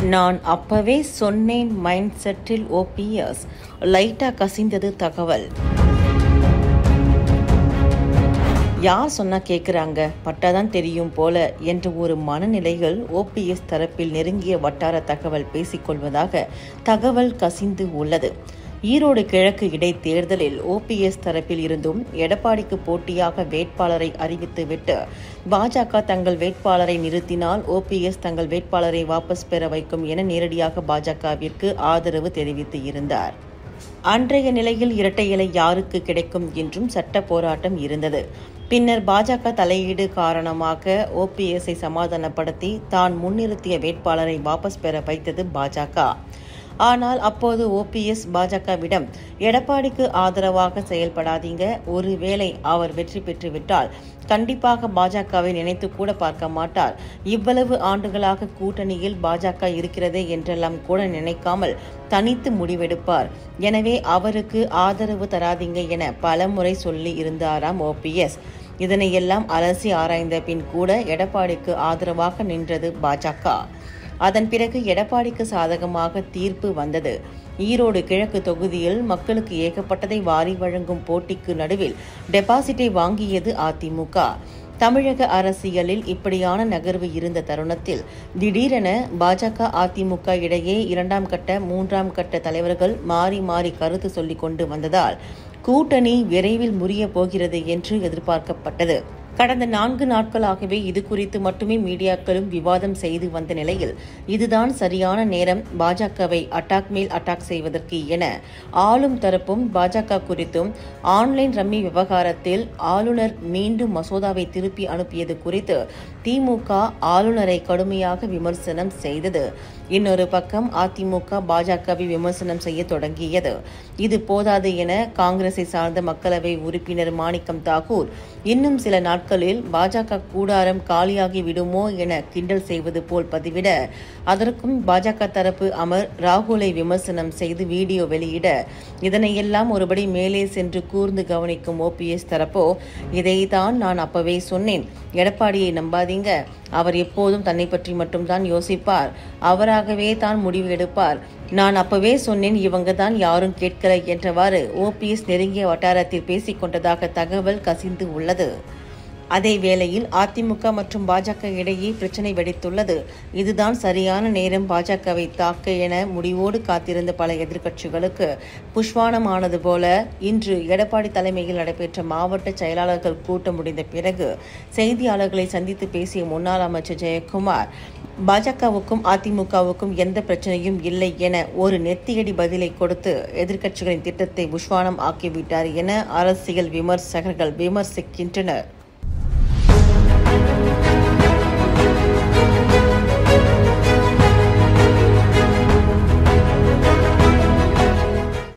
நான் அப்பவே சொன்னேன் மைண்ட் செட்டில் ஓபிஎஸ் லைட்டா கசிந்தது தகவல் யார் சொன்னா கேட்குறாங்க பட்டாதான் தெரியும் போல என்ற ஒரு மனநிலையில் ஓபிஎஸ் தரப்பில் நெருங்கிய வட்டார தகவல் பேசிக்கொள்வதாக தகவல் கசிந்து உள்ளது ஈரோடு கிழக்கு இடைத்தேர்தலில் ஓபிஎஸ் தரப்பில் இருந்தும் எடப்பாடிக்கு போட்டியாக வேட்பாளரை அறிவித்துவிட்டு பாஜக தங்கள் வேட்பாளரை நிறுத்தினால் ஓபிஎஸ் தங்கள் வேட்பாளரை வாபஸ் பெற வைக்கும் என நேரடியாக பாஜகவிற்கு ஆதரவு தெரிவித்து இருந்தார் அன்றைய நிலையில் இரட்டை இலை யாருக்கு கிடைக்கும் என்றும் சட்ட போராட்டம் இருந்தது பின்னர் பாஜக தலையீடு காரணமாக ஓபிஎஸ்ஐ சமாதானப்படுத்தி தான் முன்னிறுத்திய வேட்பாளரை வாபஸ் பெற வைத்தது பாஜக ஆனால் அப்போது ஓபிஎஸ் பாஜகவிடம் எடப்பாடிக்கு ஆதரவாக செயல்படாதீங்க ஒருவேளை அவர் வெற்றி பெற்றுவிட்டால் கண்டிப்பாக பாஜகவை நினைத்து கூட பார்க்க மாட்டார் இவ்வளவு ஆண்டுகளாக கூட்டணியில் பாஜக இருக்கிறதே என்றெல்லாம் கூட நினைக்காமல் தனித்து முடிவெடுப்பார் எனவே அவருக்கு ஆதரவு தராதீங்க என பலமுறை சொல்லி இருந்தாராம் ஓபிஎஸ் இதனையெல்லாம் அலசி ஆராய்ந்த பின் கூட எடப்பாடிக்கு ஆதரவாக நின்றது பாஜக அதன் பிறகு எடப்பாடிக்கு சாதகமாக தீர்ப்பு வந்தது ஈரோடு கிழக்கு தொகுதியில் மக்களுக்கு ஏகப்பட்டதை வாரி வழங்கும் போட்டிக்கு நடுவில் டெபாசிட்டை வாங்கியது அதிமுக தமிழக அரசியலில் இப்படியான நகர்வு இருந்த தருணத்தில் திடீரென பாஜக அதிமுக இடையே இரண்டாம் கட்ட மூன்றாம் கட்ட தலைவர்கள் மாறி மாறி கருத்து சொல்லிக் கொண்டு வந்ததால் கூட்டணி விரைவில் முறிய போகிறது என்று எதிர்பார்க்கப்பட்டது கடந்த நான்கு நாட்களாகவே இது குறித்து மட்டுமே மீடியாக்களும் விவாதம் செய்து வந்த நிலையில் இதுதான் சரியான நேரம் பாஜகவை அட்டாக் மேல் அட்டாக் செய்வதற்கு என ஆளும் தரப்பும் பாஜக குறித்தும் ஆன்லைன் ரம்மி விவகாரத்தில் ஆளுநர் மீண்டும் மசோதாவை திருப்பி அனுப்பியது குறித்து திமுக ஆளுநரை கடுமையாக விமர்சனம் செய்தது இன்னொரு பக்கம் அதிமுக பாஜகவை விமர்சனம் செய்ய தொடங்கியது இது போதாது என காங்கிரஸை சார்ந்த மக்களவை உறுப்பினர் மாணிக்கம் தாக்கூர் இன்னும் சில நாட்களில் பாஜக கூடாரம் காலியாகி விடுமோ என கிண்டல் செய்வது போல் பதிவிட அதற்கும் பாஜக தரப்பு அமர் ராகுலை விமர்சனம் செய்து வீடியோ வெளியிட இதனையெல்லாம் ஒருபடி மேலே சென்று கூர்ந்து கவனிக்கும் ஓபிஎஸ் தரப்போ இதைத்தான் நான் அப்பவே சொன்னேன் எடப்பாடியை நம்பாதீங்க அவர் எப்போதும் தன்னை பற்றி மட்டும்தான் யோசிப்பார் அவராகவே தான் முடிவு எடுப்பார் நான் அப்பவே சொன்னேன் இவங்க தான் யாரும் கேட்கல என்றவாறு ஓபிஎஸ் நெருங்கிய வட்டாரத்தில் பேசிக் கொண்டதாக தகவல் கசிந்து உள்ளது அதே வேளையில் அதிமுக மற்றும் பாஜக இடையே பிரச்சனை வெடித்துள்ளது இதுதான் சரியான நேரம் பாஜகவை தாக்க என முடிவோடு காத்திருந்த பல எதிர்க்கட்சிகளுக்கு புஷ்வானமானது போல இன்று எடப்பாடி தலைமையில் நடைபெற்ற மாவட்ட செயலாளர்கள் கூட்டம் முடிந்த பிறகு செய்தியாளர்களை சந்தித்து பேசிய முன்னாள் அமைச்சர் ஜெயக்குமார் பாஜகவுக்கும் அதிமுகவுக்கும் எந்த பிரச்சனையும் இல்லை என ஒரு நெத்தியடி பதிலை கொடுத்து எதிர்க்கட்சிகளின் திட்டத்தை புஷ்வானம் ஆக்கிவிட்டார் என அரசியல் விமர்சகர்கள் விமர்சிக்கின்றனர்